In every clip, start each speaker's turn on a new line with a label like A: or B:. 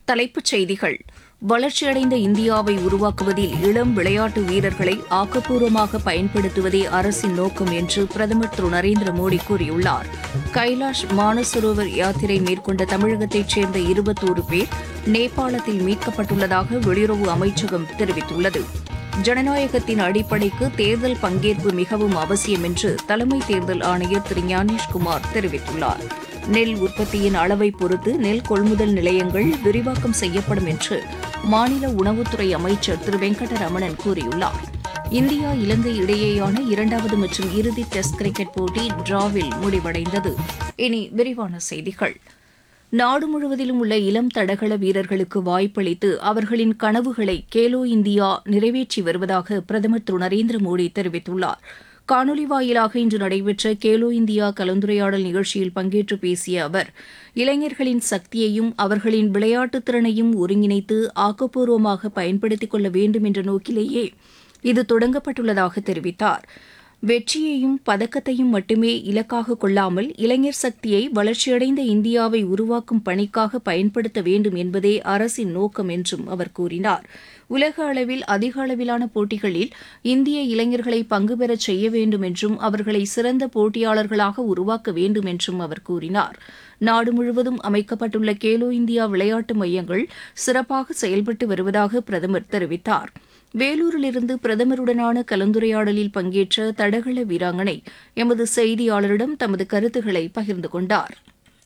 A: தலைப்புச் செய்திகள் வளர்ச்சியடைந்த இந்தியாவை உருவாக்குவதில் இளம் விளையாட்டு வீரர்களை ஆக்கப்பூர்வமாக பயன்படுத்துவதே அரசின் நோக்கம் என்று பிரதமர் திரு நரேந்திர மோடி கூறியுள்ளார் கைலாஷ் மானசரோவர் யாத்திரை மேற்கொண்ட தமிழகத்தைச் சேர்ந்த இருபத்தோரு பேர் நேபாளத்தில் மீட்கப்பட்டுள்ளதாக வெளியுறவு அமைச்சகம் தெரிவித்துள்ளது ஜனநாயகத்தின் அடிப்படைக்கு தேர்தல் பங்கேற்பு மிகவும் அவசியம் என்று தலைமை தேர்தல் ஆணையர் திரு ஞானேஷ்குமார் தெரிவித்துள்ளார் நெல் உற்பத்தியின் அளவை பொறுத்து நெல் கொள்முதல் நிலையங்கள் விரிவாக்கம் செய்யப்படும் என்று மாநில உணவுத்துறை அமைச்சர் திரு வெங்கடரமணன் கூறியுள்ளார் இந்தியா இலங்கை இடையேயான இரண்டாவது மற்றும் இறுதி டெஸ்ட் கிரிக்கெட் போட்டி டிராவில் முடிவடைந்தது இனி விரிவான செய்திகள் நாடு முழுவதிலும் உள்ள இளம் தடகள வீரர்களுக்கு வாய்ப்பளித்து அவர்களின் கனவுகளை கேலோ இந்தியா நிறைவேற்றி வருவதாக பிரதமர் திரு நரேந்திர மோடி தெரிவித்துள்ளார் காணொலி வாயிலாக இன்று நடைபெற்ற கேலோ இந்தியா கலந்துரையாடல் நிகழ்ச்சியில் பங்கேற்று பேசிய அவர் இளைஞர்களின் சக்தியையும் அவர்களின் விளையாட்டுத் திறனையும் ஒருங்கிணைத்து ஆக்கப்பூர்வமாக பயன்படுத்திக் கொள்ள வேண்டும் என்ற நோக்கிலேயே இது தொடங்கப்பட்டுள்ளதாக தெரிவித்தார் வெற்றியையும் பதக்கத்தையும் மட்டுமே இலக்காக கொள்ளாமல் இளைஞர் சக்தியை வளர்ச்சியடைந்த இந்தியாவை உருவாக்கும் பணிக்காக பயன்படுத்த வேண்டும் என்பதே அரசின் நோக்கம் என்றும் அவர் கூறினார் உலக அளவில் அதிக அளவிலான போட்டிகளில் இந்திய இளைஞர்களை பங்கு பெறச் செய்ய வேண்டும் என்றும் அவர்களை சிறந்த போட்டியாளர்களாக உருவாக்க வேண்டும் என்றும் அவர் கூறினார் நாடு முழுவதும் அமைக்கப்பட்டுள்ள கேலோ இந்தியா விளையாட்டு மையங்கள் சிறப்பாக செயல்பட்டு வருவதாக பிரதமர் தெரிவித்தார் வேலூரிலிருந்து பிரதமருடனான கலந்துரையாடலில் பங்கேற்ற தடகள வீராங்கனை எமது செய்தியாளரிடம் தமது கருத்துக்களை பகிர்ந்து கொண்டார்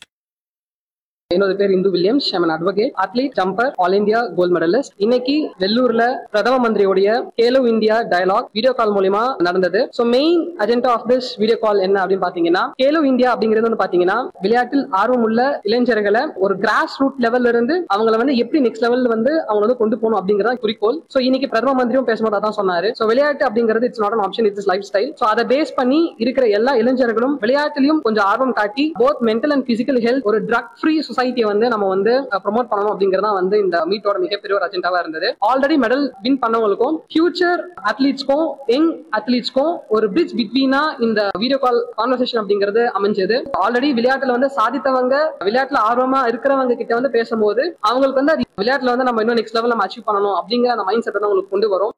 B: என்னோட பேர் Indu Williams I'm an advocate athlete jumper all India gold medalist இன்னைக்கு வெள்ளூர்ல பிரதம மந்திரியுடைய Khelo India dialogue video call மூலியமா நடந்தது so main agenda of this video call என்ன அப்படின்னு பாத்தீங்கன்னா கேலோ இந்தியா அப்படிங்கிறது வந்து பாத்தீங்கன்னா விளையாட்டில் ஆர்வம் உள்ள இளைஞர்களை ஒரு கிராஸ் ரூட் லெவல்ல இருந்து அவங்கள வந்து எப்படி நெக்ஸ்ட் லெவல்ல வந்து அவங்க வந்து கொண்டு போகணும் அப்படிங்கறத குறிக்கோள் சோ இன்னைக்கு பிரதம மந்திரியும் பேசும்போது அதான் சொன்னாரு சோ விளையாட்டு அப்படிங்கிறது it's not an option it's life style so அதை பேஸ் பண்ணி இருக்கிற எல்லா இளைஞர்களும் விளையாட்டுலயும் கொஞ்சம் ஆர்வம் காட்டி both mental and physical health ஒரு ட்ரக் ஃப்ரீ சொசைட்டியை வந்து நம்ம வந்து ப்ரொமோட் பண்ணணும் அப்படிங்கறதா வந்து இந்த மீட்டோட மிகப்பெரிய ஒரு அஜெண்டாவா இருந்தது ஆல்ரெடி மெடல் வின் பண்ணவங்களுக்கும் ஃபியூச்சர் அத்லீட்ஸ்க்கும் யங் அத்லீட்ஸ்க்கும் ஒரு பிரிட்ஜ் பிட்வீனா இந்த வீடியோ கால் கான்வர்சேஷன் அப்படிங்கிறது அமைஞ்சது ஆல்ரெடி விளையாட்டுல வந்து சாதித்தவங்க விளையாட்டுல ஆர்வமா இருக்கிறவங்க கிட்ட வந்து பேசும்போது அவங்களுக்கு வந்து அது விளையாட்டுல வந்து நம்ம இன்னும் நெக்ஸ்ட் லெவல் நம்ம அச்சீவ் பண்ணணும் அப்படிங்கிற அந்த மைண்ட் செட் வந்து அவங்களுக்கு கொண்டு வரும்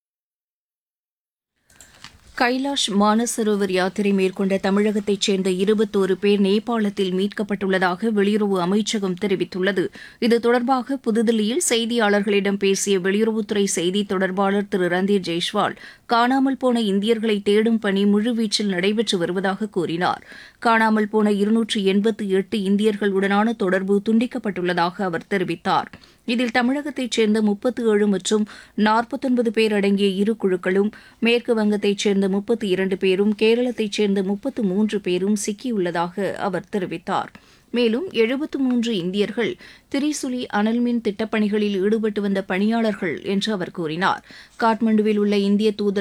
A: கைலாஷ் மானசரோவர் யாத்திரை மேற்கொண்ட தமிழகத்தைச் சேர்ந்த இருபத்தோரு பேர் நேபாளத்தில் மீட்கப்பட்டுள்ளதாக வெளியுறவு அமைச்சகம் தெரிவித்துள்ளது இது தொடர்பாக புதுதில்லியில் செய்தியாளர்களிடம் பேசிய வெளியுறவுத்துறை செய்தி தொடர்பாளர் திரு ரந்தீர் ஜெய்ஸ்வால் காணாமல் போன இந்தியர்களை தேடும் பணி முழுவீச்சில் நடைபெற்று வருவதாக கூறினார் காணாமல் போன இருநூற்று எண்பத்து எட்டு இந்தியர்களுடனான தொடர்பு துண்டிக்கப்பட்டுள்ளதாக அவர் தெரிவித்தார் இதில் தமிழகத்தைச் சேர்ந்த முப்பத்து ஏழு மற்றும் நாற்பத்தொன்பது பேர் அடங்கிய இரு குழுக்களும் மேற்கு வங்கத்தைச் சேர்ந்த முப்பத்தி இரண்டு பேரும் கேரளத்தைச் சேர்ந்த முப்பத்து மூன்று பேரும் சிக்கியுள்ளதாக அவர் தெரிவித்தார் மேலும் எழுபத்து மூன்று இந்தியர்கள் திரிசுலி அனல்மின் திட்டப்பணிகளில் ஈடுபட்டு வந்த பணியாளர்கள் என்று அவர் கூறினார் காட்மாண்டுவில் உள்ள இந்திய தூதர்